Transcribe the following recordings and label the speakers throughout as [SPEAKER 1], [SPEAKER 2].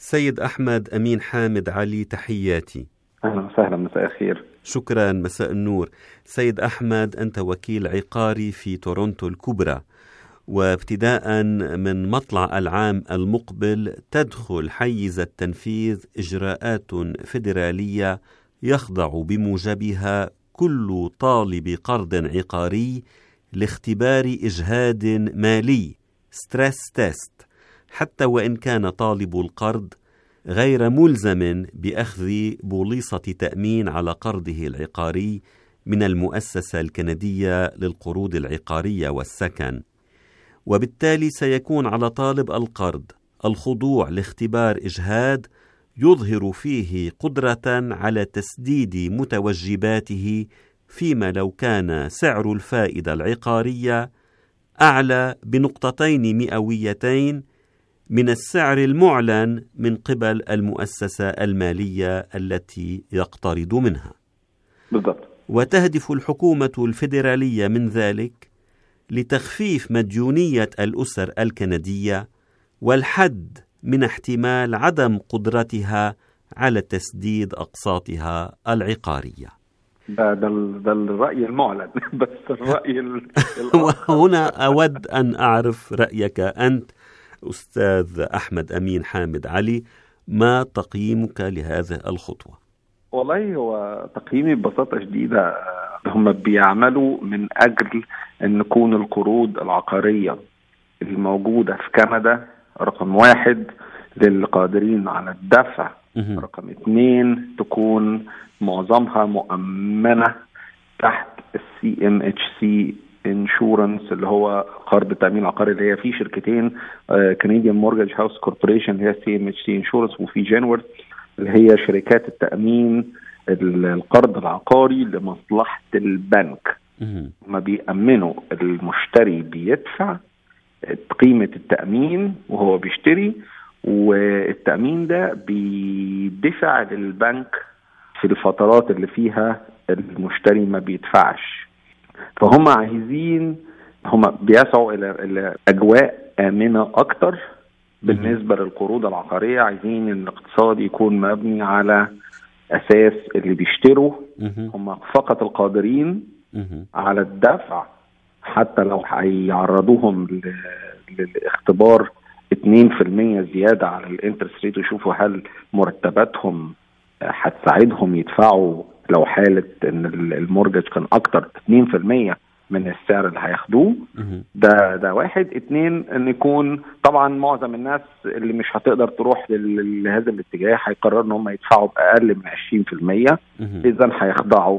[SPEAKER 1] سيد أحمد أمين حامد علي تحياتي
[SPEAKER 2] أهلا وسهلا مساء الخير
[SPEAKER 1] شكرا مساء النور سيد أحمد أنت وكيل عقاري في تورونتو الكبرى وابتداء من مطلع العام المقبل تدخل حيز التنفيذ إجراءات فيدرالية يخضع بموجبها كل طالب قرض عقاري لاختبار إجهاد مالي ستريس تيست حتى وإن كان طالب القرض غير ملزم باخذ بوليصه تامين على قرضه العقاري من المؤسسه الكنديه للقروض العقاريه والسكن وبالتالي سيكون على طالب القرض الخضوع لاختبار اجهاد يظهر فيه قدره على تسديد متوجباته فيما لو كان سعر الفائده العقاريه اعلى بنقطتين مئويتين من السعر المعلن من قبل المؤسسة المالية التي يقترض منها
[SPEAKER 2] بالضبط
[SPEAKER 1] وتهدف الحكومة الفيدرالية من ذلك لتخفيف مديونية الأسر الكندية والحد من احتمال عدم قدرتها على تسديد أقساطها العقارية
[SPEAKER 2] ده ده, ده الرأي المعلن بس الرأي
[SPEAKER 1] وهنا أود أن أعرف رأيك أنت أستاذ أحمد أمين حامد علي ما تقييمك لهذه الخطوة؟
[SPEAKER 2] والله هو تقييمي ببساطة شديدة هم بيعملوا من أجل أن تكون القروض العقارية الموجودة في كندا رقم واحد للقادرين على الدفع رقم اثنين تكون معظمها مؤمنة تحت السي ام اتش سي انشورنس اللي هو قرض التامين العقاري اللي هي في شركتين كنديان مورجج هاوس كوربوريشن اللي هي سي ام اتش سي انشورنس وفي جينورث اللي هي شركات التامين القرض العقاري لمصلحه البنك ما بيأمنوا المشتري بيدفع قيمة التأمين وهو بيشتري والتأمين ده بيدفع للبنك في الفترات اللي فيها المشتري ما بيدفعش فهم عايزين هم بيسعوا الى الى اجواء امنه اكتر بالنسبه للقروض العقاريه عايزين ان الاقتصاد يكون مبني على اساس اللي بيشتروا هم فقط القادرين على الدفع حتى لو هيعرضوهم للاختبار 2% زياده على الانترست ريت ويشوفوا هل مرتباتهم هتساعدهم يدفعوا لو حاله ان المورجج كان اكتر 2% من السعر اللي هياخدوه ده ده واحد اتنين ان يكون طبعا معظم الناس اللي مش هتقدر تروح لهذا الاتجاه هيقرروا ان هم يدفعوا باقل من 20% اذا هيخضعوا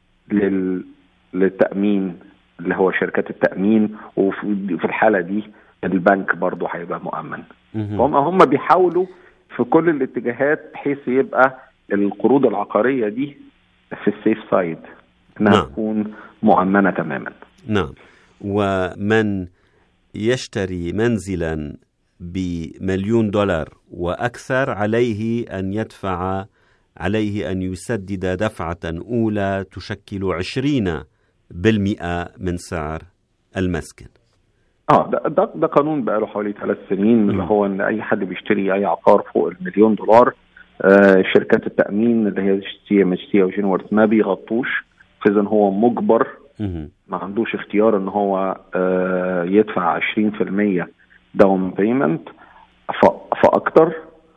[SPEAKER 2] لل للتامين اللي هو شركات التامين وفي الحاله دي البنك برضه هيبقى مؤمن هم هم بيحاولوا في كل الاتجاهات بحيث يبقى القروض العقاريه دي في السيف سايد انها نعم. تكون مؤمنه تماما
[SPEAKER 1] نعم ومن يشتري منزلا بمليون دولار واكثر عليه ان يدفع عليه ان يسدد دفعه اولى تشكل عشرين بالمئه من سعر المسكن
[SPEAKER 2] اه ده ده, ده قانون بقى له حوالي ثلاث سنين اللي هو ان اي حد بيشتري اي عقار فوق المليون دولار آه شركات التامين اللي هي سي ام اتش تي او جينورث ما بيغطوش فاذا هو مجبر ما عندوش اختيار ان هو آه يدفع 20% داون بيمنت فاكتر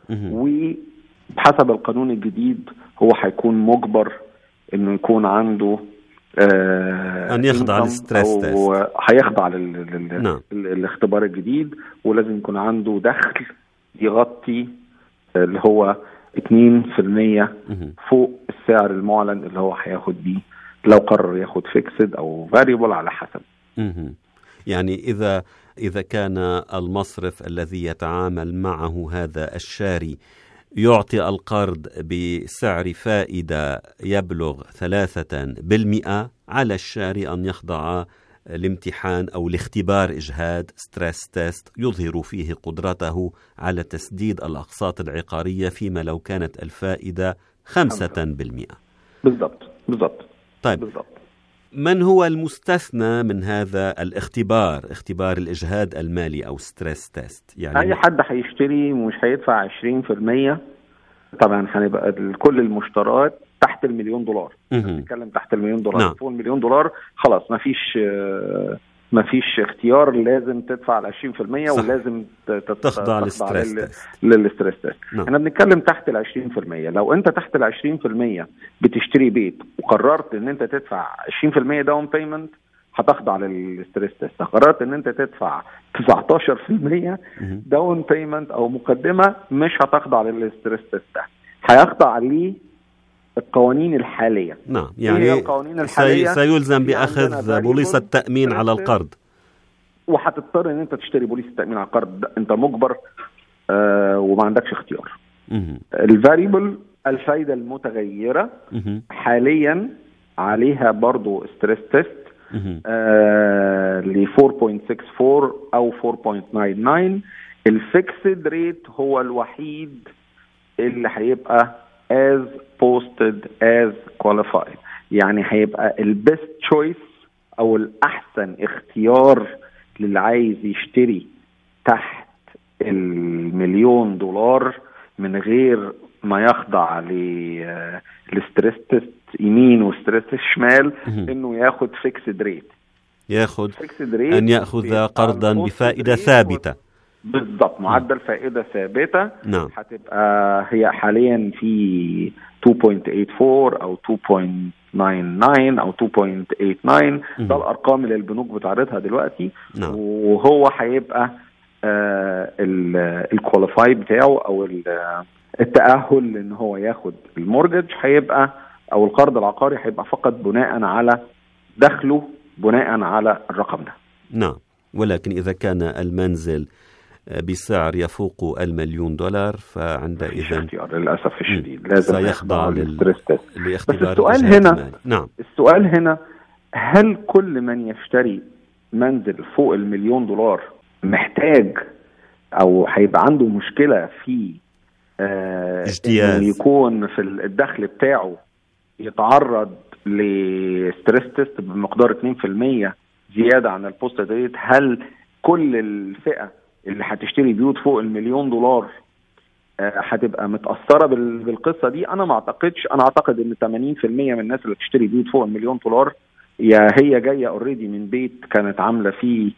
[SPEAKER 2] وبحسب القانون الجديد هو هيكون مجبر انه يكون عنده
[SPEAKER 1] آه ان يخضع للستريس تيست
[SPEAKER 2] هيخضع لل... نعم. للاختبار الجديد ولازم يكون عنده دخل يغطي اللي هو 2% فوق السعر المعلن اللي هو هياخد بيه لو قرر ياخد فيكسد او فاريبل على حسب
[SPEAKER 1] يعني اذا اذا كان المصرف الذي يتعامل معه هذا الشاري يعطي القرض بسعر فائدة يبلغ ثلاثة بالمئة على الشاري أن يخضع لامتحان أو لاختبار إجهاد ستريس تيست يظهر فيه قدرته على تسديد الأقساط العقارية فيما لو كانت الفائدة خمسة بالمئة
[SPEAKER 2] بالضبط بالضبط
[SPEAKER 1] طيب
[SPEAKER 2] بالضبط
[SPEAKER 1] من هو المستثنى من هذا الاختبار اختبار الإجهاد المالي أو ستريس تيست
[SPEAKER 2] يعني أي حد هيشتري ومش هيدفع 20% طبعا هنبقى كل المشتريات تحت المليون دولار بنتكلم تحت المليون دولار نعم. فوق المليون دولار خلاص ما فيش ما فيش اختيار لازم تدفع ال 20% صح. ولازم
[SPEAKER 1] تخضع للستريس
[SPEAKER 2] للستريس تيست نعم. احنا بنتكلم تحت ال 20% لو انت تحت ال 20% بتشتري بيت وقررت ان انت تدفع 20% داون بيمنت هتخضع للستريس تيست قررت ان انت تدفع 19% داون بيمنت او مقدمه مش هتخضع للستريس تيست ده هيخضع ليه القوانين الحاليه
[SPEAKER 1] نعم يعني القوانين الحاليه سيلزم باخذ بوليصه التامين على القرض
[SPEAKER 2] وهتضطر ان انت تشتري بوليصه التامين على القرض انت مجبر آه وما عندكش اختيار الفاريبل الفايده المتغيره حاليا عليها برضو ستريس تيست آه ل 4.64 او 4.99 الفيكسد ريت هو الوحيد اللي هيبقى as posted as qualified يعني هيبقى البيست تشويس او الاحسن اختيار للي عايز يشتري تحت المليون دولار من غير ما يخضع للستريس تيست يمين وستريس شمال انه ياخد فيكسد ريت
[SPEAKER 1] ياخد ان ياخذ قرضا بفائده ثابته
[SPEAKER 2] بالضبط معدل فائده ثابته
[SPEAKER 1] نعم
[SPEAKER 2] هتبقى هي حاليا في 2.84 او 2.99 او 2.89 ده الارقام اللي البنوك بتعرضها دلوقتي
[SPEAKER 1] نعم.
[SPEAKER 2] وهو هيبقى آه الكواليفاي بتاعه او التاهل ان هو ياخد المورجج هيبقى او القرض العقاري هيبقى فقط بناء على دخله بناء على الرقم ده
[SPEAKER 1] نعم ولكن اذا كان المنزل بسعر يفوق المليون دولار فعندئذ
[SPEAKER 2] للاسف الشديد لازم
[SPEAKER 1] سيخضع
[SPEAKER 2] للستريس
[SPEAKER 1] تيست
[SPEAKER 2] بس السؤال هنا نعم السؤال هنا هل كل من يشتري منزل فوق المليون دولار محتاج او هيبقى عنده مشكله في
[SPEAKER 1] آه اجتياز
[SPEAKER 2] يكون في الدخل بتاعه يتعرض لستريس تيست بمقدار 2% زياده عن البوست ديت هل كل الفئه اللي هتشتري بيوت فوق المليون دولار هتبقى متاثره بالقصه دي انا ما اعتقدش انا اعتقد ان 80% من الناس اللي بتشتري بيوت فوق المليون دولار يا هي جايه اوريدي من بيت كانت عامله فيه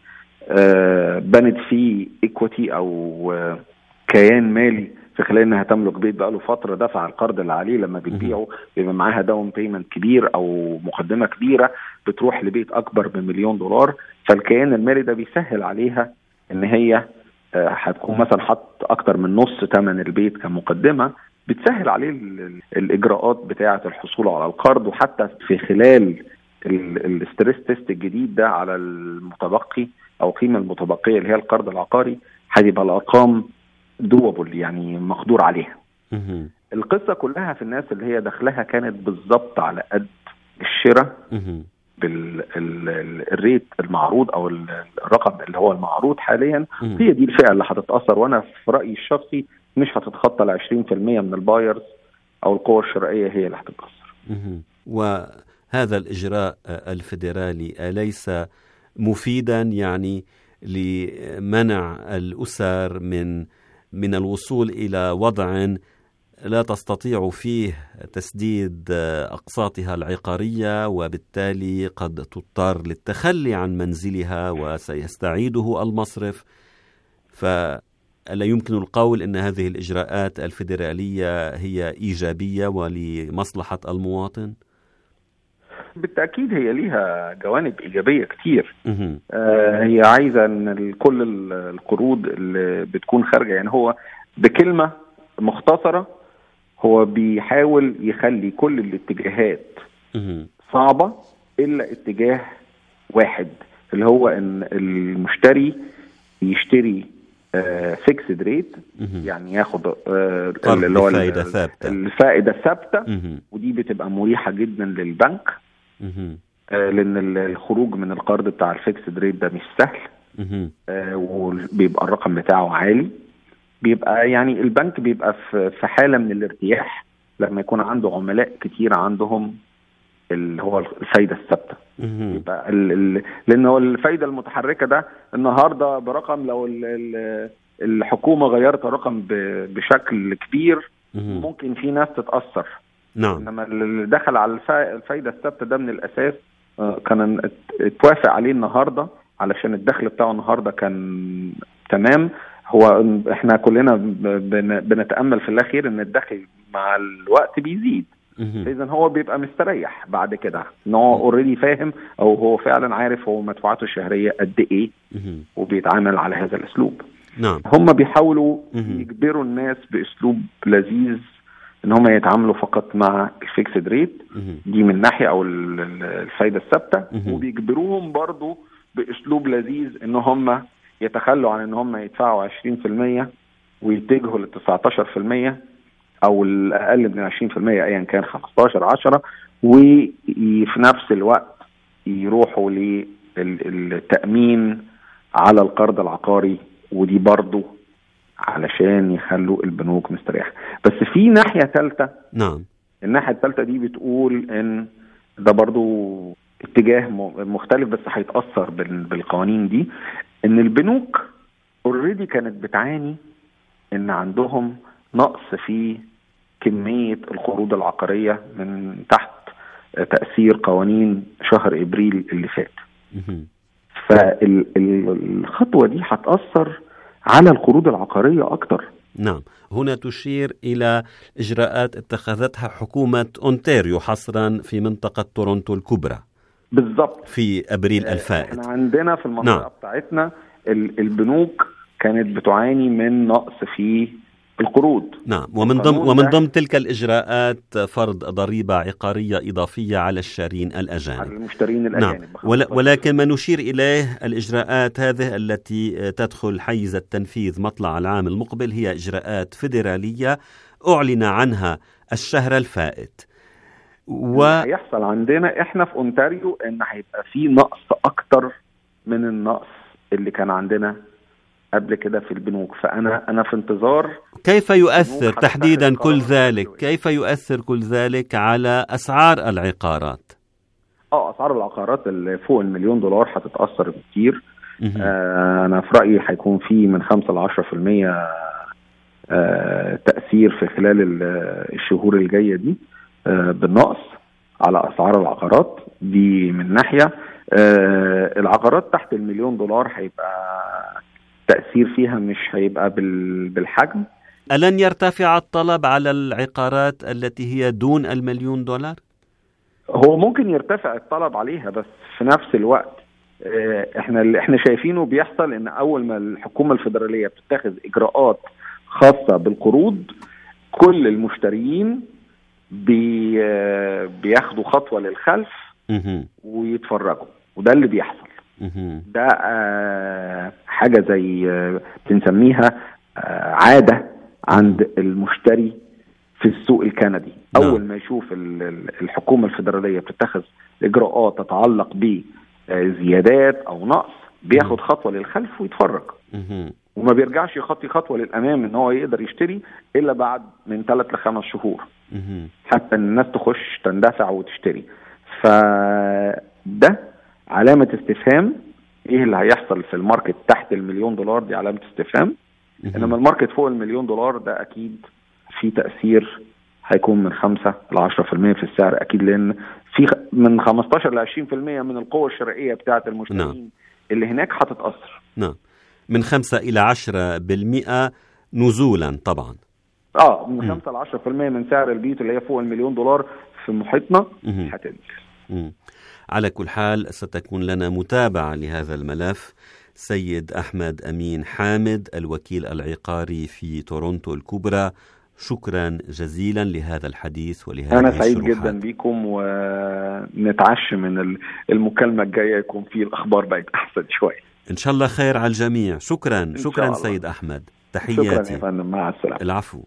[SPEAKER 2] بنت فيه ايكوتي او كيان مالي في خلال انها تملك بيت بقاله فتره دفع القرض اللي عليه لما بتبيعه بيبقى معاها داون بيمنت كبير او مقدمه كبيره بتروح لبيت اكبر بمليون دولار فالكيان المالي ده بيسهل عليها ان هي هتكون مثلا حط اكتر من نص ثمن البيت كمقدمه بتسهل عليه الاجراءات بتاعه الحصول على القرض وحتى في خلال الاستريس تيست الجديد ده على المتبقي او القيمه المتبقيه اللي هي القرض العقاري هتبقى الارقام دوبل يعني مقدور عليها. القصه كلها في الناس اللي هي دخلها كانت بالظبط على قد الشراء بالريت المعروض او الرقم اللي هو المعروض حاليا هي دي الفئه اللي هتتاثر وانا في رايي الشخصي مش هتتخطى ال 20% من البايرز او القوى الشرائيه هي اللي هتتاثر.
[SPEAKER 1] وهذا الاجراء الفيدرالي اليس مفيدا يعني لمنع الاسر من من الوصول الى وضع لا تستطيع فيه تسديد اقساطها العقاريه وبالتالي قد تضطر للتخلي عن منزلها وسيستعيده المصرف فلا يمكن القول ان هذه الاجراءات الفيدراليه هي ايجابيه ولمصلحه المواطن
[SPEAKER 2] بالتاكيد هي ليها جوانب ايجابيه كتير آه هي عايزه ان كل القروض اللي بتكون خارجه يعني هو بكلمه مختصره هو بيحاول يخلي كل الاتجاهات صعبة إلا اتجاه واحد اللي هو إن المشتري يشتري فيكسد ريت يعني ياخد
[SPEAKER 1] آه اللي هو الفائدة ثابتة
[SPEAKER 2] الفائدة ثابتة ودي بتبقى مريحة جدا للبنك آه لأن الخروج من القرض بتاع الفيكسد ريت ده مش سهل آه وبيبقى الرقم بتاعه عالي بيبقى يعني البنك بيبقى في حاله من الارتياح لما يكون عنده عملاء كتير عندهم اللي هو الفايده الثابته يبقى ال ال لان هو الفايده المتحركه ده النهارده برقم لو ال ال الحكومه غيرت الرقم بشكل كبير ممكن في ناس تتاثر
[SPEAKER 1] نعم
[SPEAKER 2] انما اللي دخل على الفايده الثابته ده من الاساس كان اتوافق عليه النهارده علشان الدخل بتاعه النهارده كان تمام هو احنا كلنا بنتامل في الاخير ان الدخل مع الوقت بيزيد اذا هو بيبقى مستريح بعد كده ان هو اوريدي فاهم او هو فعلا عارف هو مدفوعاته الشهريه قد ايه وبيتعامل على هذا الاسلوب
[SPEAKER 1] نعم
[SPEAKER 2] هم بيحاولوا يجبروا الناس باسلوب لذيذ ان هم يتعاملوا فقط مع الفيكسد ريت دي من ناحيه او الفايده الثابته وبيجبروهم برضو باسلوب لذيذ ان هم يتخلوا عن ان هم يدفعوا 20% ويتجهوا لل 19% او الاقل من 20% ايا كان 15 10 وفي نفس الوقت يروحوا للتامين على القرض العقاري ودي برضه علشان يخلوا البنوك مستريحه بس في ناحيه ثالثه
[SPEAKER 1] نعم
[SPEAKER 2] الناحيه الثالثه دي بتقول ان ده برضو اتجاه مختلف بس هيتاثر بالقوانين دي ان البنوك اوريدي كانت بتعاني ان عندهم نقص في كميه القروض العقاريه من تحت تاثير قوانين شهر ابريل اللي فات فالخطوه دي هتاثر على القروض العقاريه اكتر
[SPEAKER 1] نعم هنا تشير إلى إجراءات اتخذتها حكومة أونتاريو حصرا في منطقة تورونتو الكبرى
[SPEAKER 2] بالضبط
[SPEAKER 1] في أبريل الفائت
[SPEAKER 2] احنا عندنا في المنطقة نعم. بتاعتنا البنوك كانت بتعاني من نقص في القروض
[SPEAKER 1] نعم ومن ضمن ومن ضمن تلك الاجراءات فرض ضريبه عقاريه اضافيه على الشارين الاجانب
[SPEAKER 2] على المشترين الاجانب
[SPEAKER 1] نعم ولكن ما نشير اليه الاجراءات هذه التي تدخل حيز التنفيذ مطلع العام المقبل هي اجراءات فيدراليه اعلن عنها الشهر الفائت
[SPEAKER 2] و هيحصل عندنا احنا في اونتاريو ان هيبقى في نقص اكتر من النقص اللي كان عندنا قبل كده في البنوك فانا انا في انتظار
[SPEAKER 1] كيف يؤثر تحديدا كل ذلك كيف يؤثر كل ذلك على اسعار العقارات
[SPEAKER 2] اه اسعار العقارات اللي فوق المليون دولار هتتاثر كتير آه انا في رايي هيكون في من 5 ل 10% آه تاثير في خلال الشهور الجايه دي آه بالنقص على اسعار العقارات دي من ناحيه آه العقارات تحت المليون دولار هيبقى التأثير فيها مش هيبقى بالحجم
[SPEAKER 1] ألن يرتفع الطلب على العقارات التي هي دون المليون دولار؟
[SPEAKER 2] هو ممكن يرتفع الطلب عليها بس في نفس الوقت احنا اللي احنا شايفينه بيحصل ان اول ما الحكومه الفederاليه بتتخذ اجراءات خاصه بالقروض كل المشتريين بي بياخدوا خطوه للخلف ويتفرجوا وده اللي بيحصل ده آه حاجه زي آه بنسميها آه عاده عند المشتري في السوق الكندي نعم. اول ما يشوف الحكومه الفederاليه بتتخذ اجراءات تتعلق بزيادات او نقص بياخد خطوه للخلف ويتفرج وما بيرجعش يخطي خطوه للامام ان هو يقدر يشتري الا بعد من ثلاث لخمس شهور حتى الناس تخش تندفع وتشتري فده علامة استفهام ايه اللي هيحصل في الماركت تحت المليون دولار دي علامة استفهام انما الماركت فوق المليون دولار ده اكيد في تأثير هيكون من 5 ل 10% في السعر اكيد لان في من 15 ل 20% من القوة الشرائية بتاعة المشترين نعم. اللي هناك هتتأثر
[SPEAKER 1] نعم من 5 إلى 10% نزولا طبعا
[SPEAKER 2] اه من 5 ل 10% من سعر البيوت اللي هي فوق المليون دولار في محيطنا هتنزل
[SPEAKER 1] على كل حال ستكون لنا متابعة لهذا الملف سيد أحمد أمين حامد الوكيل العقاري في تورونتو الكبرى شكرا جزيلا لهذا الحديث ولهذه
[SPEAKER 2] أنا سعيد جدا بكم ونتعشى من المكالمة الجاية يكون في الأخبار بقت أحسن شوية
[SPEAKER 1] إن شاء الله خير على الجميع شكرا شكرا سيد أحمد تحياتي
[SPEAKER 2] شكرا يا فندم مع السلامة
[SPEAKER 1] العفو